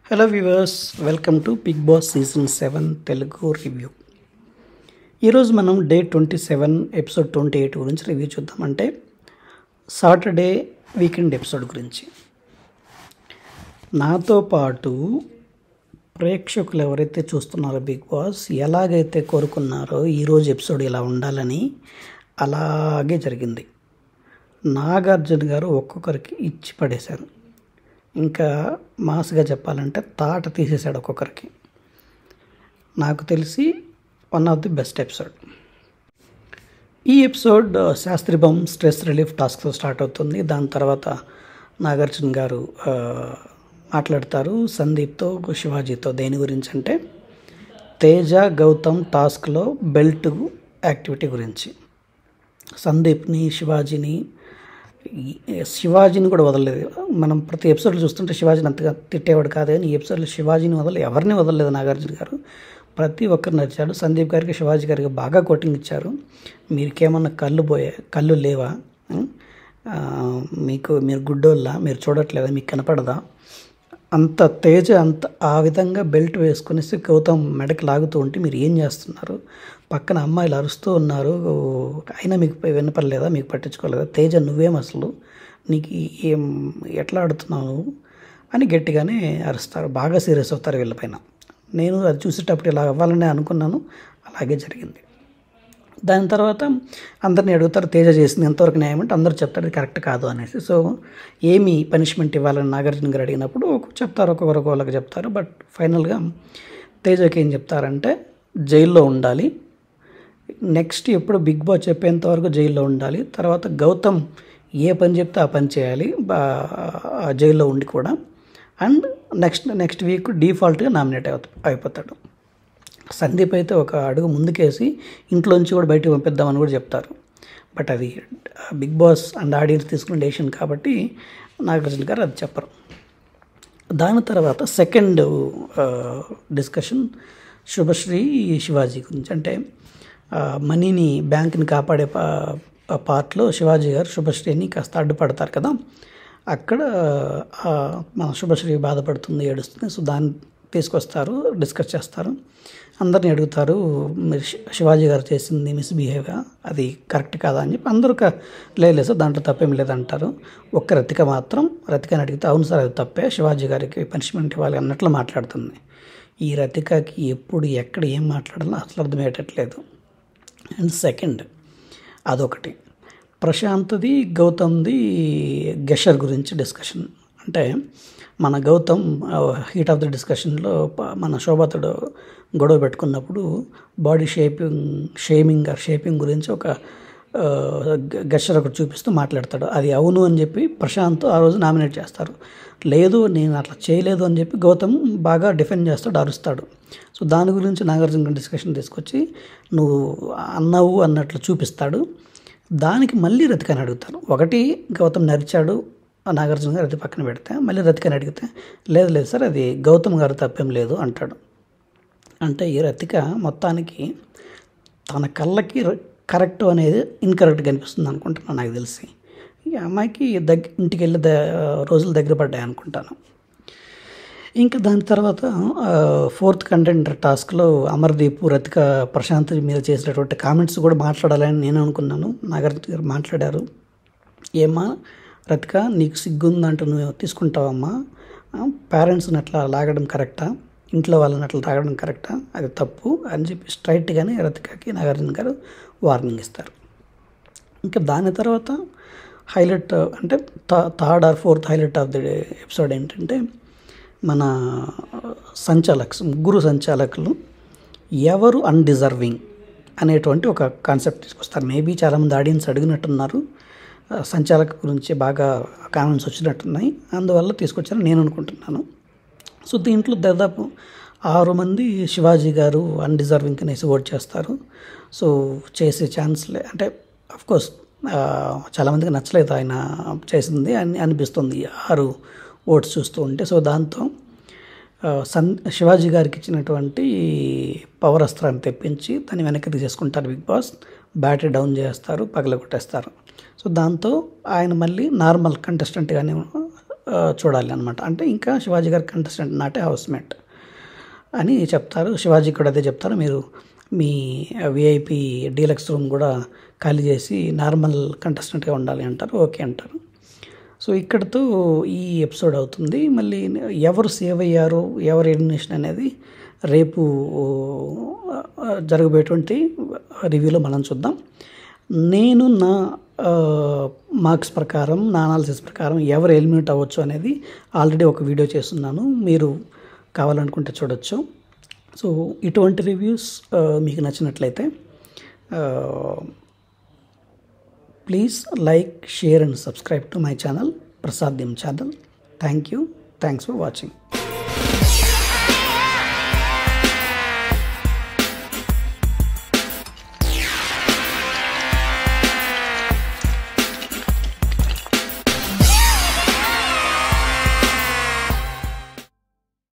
hello viewers welcome to Bigg Boss season seven Telugu review ఈరోజు మనం day twenty seven episode twenty eight గురించి review చూద్దామంటే Saturday weekend episode గురించి నాతో పాటు ప్రేక్షకులు ఎవరైతే చూస్తున్నారో బిగ్ బాస్ ఎలాగైతే కోరుకున్నారో ఈరోజు ఎపిసోడ్ ఇలా ఉండాలని అలాగే జరిగింది నాగార్జున గారు ఒక్కొక్కరికి ఇచ్చి పడేశారు ఇంకా మాస్గా చెప్పాలంటే తాట తీసేశాడు ఒక్కొక్కరికి నాకు తెలిసి one of the best episode ఈ ఎపిసోడ్ శాస్త్రీభం స్ట్రెస్ రిలీఫ్ టాస్క్తో స్టార్ట్ అవుతుంది దాని తర్వాత నాగార్జున గారు ఆ, మాట్లాడతారు సందీప్తో శివాజీతో దేని గురించి అంటే తేజ గౌతమ్ టాస్క్లో బెల్ట్ యాక్టివిటీ గురించి సందీప్ని శివాజీని ఈ- శివాజీని కూడా వదలలేదు మనం ప్రతి ఎపిసోడ్లో చూస్తుంటే శివాజీని అంతగా తిట్టేవాడు కాదు కానీ ఈ ఎపిసోడ్లో శివాజీని వదల ఎవరిని వదలలేదు నాగార్జున గారు ప్రతి ఒక్కరు నచ్చాడు సందీప్ గారికి శివాజీ గారికి బాగా కోటింగ్ ఇచ్చారు మీకేమన్నా కళ్ళు పోయే కళ్ళు లేవా ఆ, మీకు మీరు గుడ్డోళ్ళ మీరు చూడట్లేదా మీకు కనపడదా అంత తేజ అంత ఆ విధంగా బెల్ట్ వేసుకునేసి గౌతమ్ మెడకి లాగుతూ ఉంటే మీరు ఏం చేస్తున్నారు పక్కన అమ్మాయిలు అరుస్తూ ఉన్నారు అయినా మీకు వినపడలేదా మీకు పట్టించుకోలేదా తేజ నువ్వేం అసలు నీకు ఏం ఎట్లా ఆడుతున్నావు నువ్వు అని గట్టిగానే అరుస్తారు బాగా సీరియస్ అవుతారు వీళ్ళపైన నేను అది చూసేటప్పుడు ఇలా అవ్వాలని అనుకున్నాను అలాగే జరిగింది దాని తర్వాత అందరిని అడుగుతారు తేజ చేసింది ఎంతవరకు న్యాయం అంటే అందరూ చెప్తారు ఇది కరెక్ట్ కాదు అనేసి సో ఏమి పనిష్మెంట్ ఇవ్వాలని నాగార్జున గారు అడిగినప్పుడు ఒక- చెప్తారు ఒక్కొక్కరు ఒక్కొక్కరికి చెప్తారు బట్ ఫైనల్గా తేజకి ఏం చెప్తారంటే జైల్లో ఉండాలి నెక్స్ట్ ఎప్పుడు బిగ్ బాస్ చెప్పేంత వరకు జైల్లో ఉండాలి తర్వాత గౌతమ్ ఏ పని చెప్తే ఆ పని చేయాలి బా- ఆ జైల్లో ఉండి కూడా అండ్ నెక్స్ట్ నెక్స్ట్ వీక్ డిఫాల్ట్గా నామినేట్ అవుత అయిపోతాడు సందీప్ అయితే ఒక అడుగు ముందుకేసి ఇంట్లోంచి కూడా బయటకు పంపిద్దామని కూడా చెప్తారు బట్ అది బిగ్ బాస్ అండ్ ఆడియన్స్ తీసుకున్న డెసిషన్ కాబట్టి నాగార్జున గారు అది చెప్పరు దాని తర్వాత సెకండ్ డిస్కషన్ శుభశ్రీ శివాజీ గురించి అంటే ఆ, మనీని బ్యాంక్ని కాపాడే పా- ఆ పార్ట్లో శివాజీ గారు శుభశ్రీని కాస్త అడ్డుపడతారు కదా అక్కడ ఆ, మన శుభశ్రీ బాధపడుతుంది ఏడుస్తుంది సో దాన్ని తీసుకొస్తారు డిస్కస్ చేస్తారు అందరిని అడుగుతారు మీరు శి- శివాజీ గారు చేసింది మిస్బిహేవ్ అది కరెక్ట్ కాదా అని చెప్పి అందరూ క- లేదు సార్ దాంట్లో తప్పేం లేదంటారు ఒక్క రతిక మాత్రం రతికని అడిగితే అవును సార్ అది తప్పే శివాజీ గారికి పనిష్మెంట్ ఇవ్వాలి అన్నట్లు మాట్లాడుతుంది ఈ రతికకి ఎప్పుడు ఎక్కడ ఏం మాట్లాడాలో అసలు అర్థమయ్యేటట్లేదు అండ్ సెకండ్ అదొకటి ప్రశాంత్ది గౌతమ్ది గెషర్ గురించి డిస్కషన్ అంటే మన గౌతమ్ హీట్ ఆఫ్ ద డిస్కషన్లో ప- మన శోభతుడు గొడవ పెట్టుకున్నప్పుడు బాడీ షేపింగ్ షేమింగ్ షేపింగ్ గురించి ఒక ఆ, గ- గెషర్ ఒకటి చూపిస్తూ మాట్లాడతాడు అది అవును అని చెప్పి ప్రశాంత్ ఆ రోజు నామినేట్ చేస్తారు లేదు నేను అట్లా చేయలేదు అని చెప్పి గౌతమ్ బాగా డిఫెండ్ చేస్తాడు అరుస్తాడు సో దాని గురించి నాగార్జున డిస్కషన్ తీసుకొచ్చి నువ్వు అన్నావు అన్నట్లు చూపిస్తాడు దానికి మళ్ళీ రతికని అడుగుతారు ఒకటి గౌతమ్ నరిచాడు ఆ నాగార్జున గారు అది పక్కన పెడితే మళ్ళీ రతికని అడిగితే లేదు లేదు సార్ అది గౌతమ్ గారు తప్పేం లేదు అంటాడు అంటే ఈ రతిక మొత్తానికి తన కళ్ళకి ర- కరెక్ట్ అనేది ఇన్కరెక్ట్గా అనిపిస్తుంది అనుకుంటున్నాను నాకు తెలిసి ఈ అమ్మాయికి దగ్గ ఇంటికి వెళ్ళి ద రోజులు దగ్గర పడ్డాయి అనుకుంటాను ఇంకా దాని తర్వాత ఆ, ఫోర్త్ కంటెండర్ టాస్క్లో అమర్దీప్ రతిక ప్రశాంత్ మీద చేసినటువంటి కామెంట్స్ కూడా మాట్లాడాలని నేను అనుకున్నాను నాగార్జున గారు మాట్లాడారు ఏమ్మా రతిక నీకు సిగ్గుందంటూ నువ్వు తీసుకుంటావమ్మా పేరెంట్స్ని అట్లా లాగడం కరెక్టా ఇంట్లో వాళ్ళని అట్లా లాగడం కరెక్టా అది తప్పు అని చెప్పి స్ట్రైట్గానే రతికకి నాగార్జున గారు వార్నింగ్ ఇస్తారు ఇంకా దాని తర్వాత హైలైట్ అంటే third or fourth highlight of the episode ఏంటంటే మన సంచాలక్స్ ముగ్గురు సంచాలకులు ఎవరు అన్డిజర్వింగ్ అనేటువంటి ఒక కాన్సెప్ట్ తీసుకొస్తారు మేబీ చాలామంది ఆడియన్స్ అడిగినట్టున్నారు ఆ, సంచాలక గురించి బాగా కామెంట్స్ వచ్చినట్టున్నాయి అందువల్ల తీసుకొచ్చారని నేను అనుకుంటున్నాను సో దీంట్లో దాదాపు ఆరు మంది శివాజీ గారు అన్డిజర్వింగ్ అనేసి ఓట్ చేస్తారు సో చేసే ఛాన్స్ లే అంటే కోర్స్ చాలామందికి నచ్చలేదు ఆయన చేసింది అని అనిపిస్తుంది ఈ ఆరు ఓట్స్ చూస్తూ ఉంటే సో దాంతో ఆ, సన్ శివాజీ గారికి ఇచ్చినటువంటి పవర్ అస్త్రాన్ని తెప్పించి దాన్ని వెనక్కి తీసేసుకుంటారు బిగ్ బాస్ బ్యాటరీ డౌన్ చేస్తారు పగలగొట్టేస్తారు సో దాంతో ఆయన మళ్ళీ నార్మల్ కంటెస్టెంట్గానే ఆ, చూడాలి అనమాట అంటే ఇంకా శివాజీ గారి కంటెస్టెంట్ నాటే హౌస్మేట్ అని చెప్తారు శివాజీ కూడా అదే చెప్తారు మీరు మీ విఐపి డీలక్స్ రూమ్ కూడా ఖాళీ చేసి నార్మల్ కంటెస్టెంట్గా ఉండాలి అంటారు ఓకే అంటారు సో ఇక్కడతో ఈ ఎపిసోడ్ అవుతుంది మళ్ళీ ఎవరు సేవ్ అయ్యారు ఎవరు ఎలిమినేషన్ అనేది రేపు ఆ, జరగబోయేటువంటి రివ్యూలో మనం చూద్దాం నేను నా మార్క్స్ ప్రకారం నా అనాలిసిస్ ప్రకారం ఎవరు ఎలిమినేట్ అవ్వచ్చు అనేది ఆల్రెడీ ఒక వీడియో చేస్తున్నాను మీరు కావాలనుకుంటే చూడొచ్చు సో ఇటువంటి రివ్యూస్ మీకు నచ్చినట్లయితే please like share and subscribe to my channel Prasad దిమ్ channel thank you thanks for watching